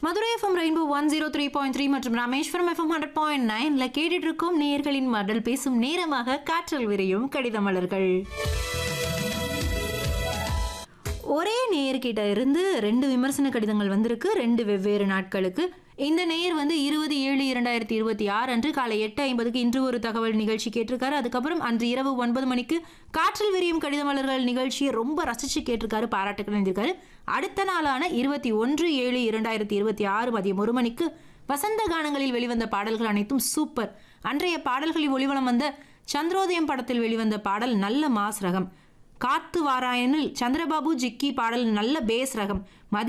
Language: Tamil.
Madurai FM rainbow one zero three point three மற்றும் ராமேஸ்வரம் எஃப்எம் ஹண்ட்ரட் பாயிண்ட் நைன்ல கேட்டுட்டு இருக்கும் நேயர்களின் மடல் பேசும் நேரமாக காற்றல் விரையும் கடித மலர்கள் ஒரே நேயர்கிட்ட இருந்து ரெண்டு விமர்சன கடிதங்கள் வந்திருக்கு ரெண்டு வெவ்வேறு நாட்களுக்கு இந்த நேயர் வந்து இருபது ஏழு இரண்டாயிரத்தி இருபத்தி ஆறு அன்று காலை எட்டு ஐம்பதுக்கு இன்று ஒரு தகவல் நிகழ்ச்சி கேட்டிருக்காரு அதுக்கப்புறம் அன்று இரவு ஒன்பது மணிக்கு காற்றில் விரியும் கடித மலர்கள் நிகழ்ச்சியை ரொம்ப ரசிச்சு கேட்டிருக்காரு பாராட்டுகள் எழுந்திருக்காரு அடுத்த நாளான இருபத்தி ஒன்று ஏழு இரண்டாயிரத்தி இருபத்தி ஆறு மதியம் ஒரு மணிக்கு வசந்த கானங்களில் வெளிவந்த பாடல்கள் அனைத்தும் சூப்பர் அன்றைய பாடல்களில் ஒளிவலம் வந்த சந்திரோதயம் படத்தில் வெளிவந்த பாடல் நல்ல மாஸ் ரகம் காத்து வாராயனில் சந்திரபாபு ஜிக்கி பாடல் நல்ல பேஸ் ரகம்